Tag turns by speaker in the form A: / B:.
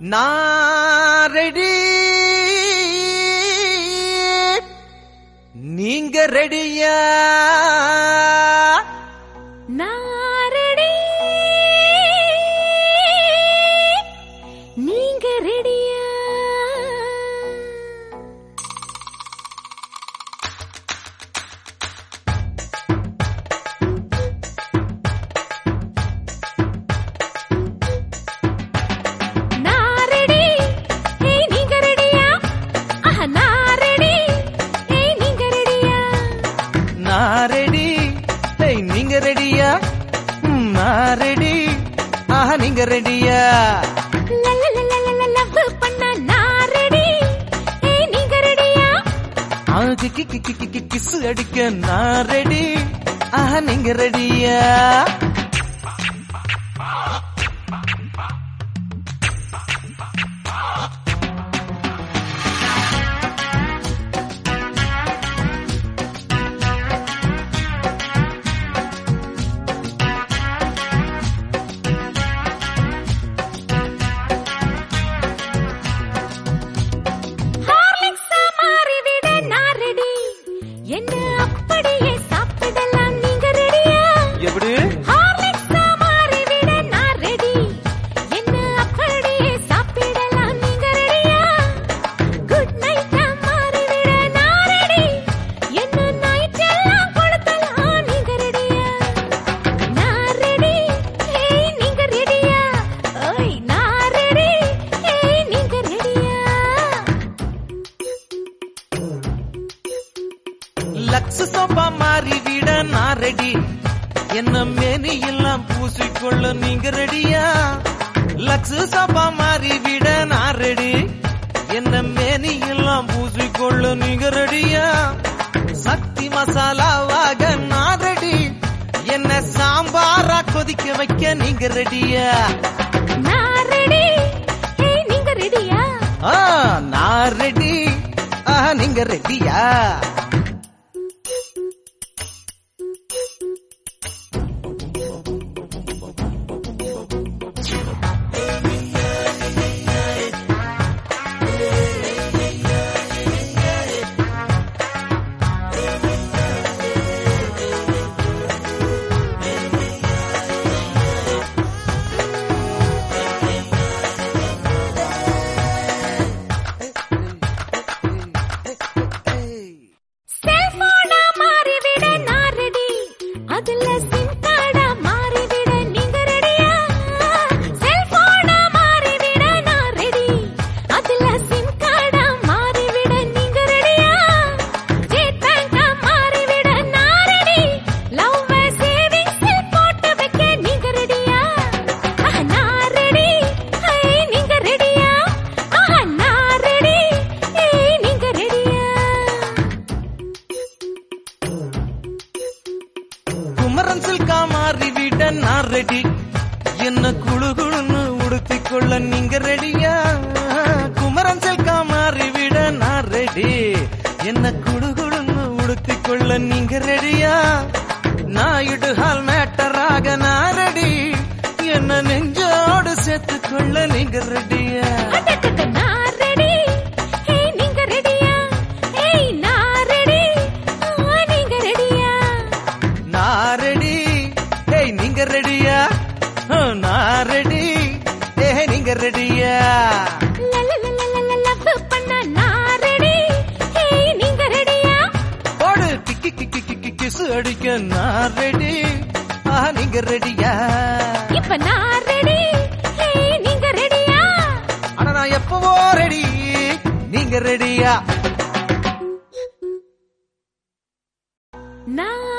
A: நான் ரெடி நீங்க ரெடியா
B: நாரடி நீங்க ரெடியா நாரடி ஏய் நீங்க ரெடியா ஆஹா நாரடி ஏய் நீங்க ரெடியா
A: நான் ரெடி ஏய் நீங்க ரெடியா ம், நான் ரெடி ஆஹா நீங்க ரெடியா
B: லவ் பண்ண நான் ரெடி ஏய் நீங்க ரெடியா
A: ஆகி கி கி கி கி கி கிசு அடிக்க நான் ரெடி ஆஹா நீங்க ரெடியா
B: ஹார்லிக்ஸா மாறிவிட நான் ரெடி என்ன அப்படியே சாப்பிடலாம் நீங்க ரெடியா
A: எப்படி
B: ஹார்லிக்ஸா மாறிவிட நான் ரெடி என்ன அப்படியே சாப்பிடலாம் நீங்க ரெடியா குட் நைட்டா மாறிவிட நான் ரெடி என்ன நைட் எல்லாம் கொடுத்தலாம் நீங்க ரெடியா நான் ரெடி ஏய் நீங்க ரெடியா ஓய் நான் ரெடி ஏய் நீங்க ரெடியா
A: லக்ஸ் சோப்பா மாறி விட நான் ரெடி என்ன மேனி எல்லாம் பூசிக்கொள்ள நீங்க ரெடியா லக்ஸ் சோப்பா மாறி விட நான் ரெடி என்ன மேனி எல்லாம் பூசிக்கொள்ள நீங்க ரெடியா சக்தி மசாலாவாக நான் ரெடி என்ன சாம்பாரா கொதிக்க வைக்க நீங்க ரெடியா
B: நான் ரெடி ஏய் நீங்க ரெடியா
A: ஆ நான் ரெடி ஆஹா நீங்க ரெடியா
B: செல்போனா மாறிவிட நான் ரெடி அதுல சிம் கார்டா மாறிவிட நீங்க ரெடியா செல்போனா மாறிவிட நான் ரெடி அதுல சிம் கார்டா மாறிவிட நீங்க ரெடியா ஸ்டேட் பேங்கா மாறிவிட நான் ரெடி லவ் சேவிங்ஸில் போட்டு வைக்க நீங்க ரெடியா ஆஹா, நான் ரெடி ஏய் நீங்க ரெடியா ஆஹா, நான் ரெடி ஏய் நீங்க ரெடியா
A: குமரன் சில்கா மாறி விட நான் ரெடி என்ன குழு குழுன்னு உடுத்திக் கொள்ள நீங்க ரெடியா குமரன் சில்கா மாறி விட நான் ரெடி என்ன குழு குழுன்னு உடுத்திக் கொள்ள நீங்க ரெடியா நாயுடு ஹால் மேட்டராக நான் ரெடி என்ன நெஞ்சோடு சேர்த்துக் கொள்ள நீங்க ரெடியா
B: அடடட, நான் ரெடி ஏய் நீங்க ரெடியா ஏய் நான் ரெடி ஆ, நீங்க ரெடியா
A: நான் ரெடி ஏய் நீங்க ரெடியா ஆ, நான் ரெடி ஏய் நீங்க ரெடியா
B: லவ் பண்ண நான் ரெடி ஏய் நீங்க ரெடியா
A: போடு கிக்கி கிக்கி கிக்கி கிசு அடிக்க நான் ரெடி ஆ நீங்க ரெடியா
B: இப்ப நான் ரெடி ஏய் நீங்க ரெடியா
A: ஆனா நான் எப்பவோ ரெடி நீங்க ரெடியா
B: நான்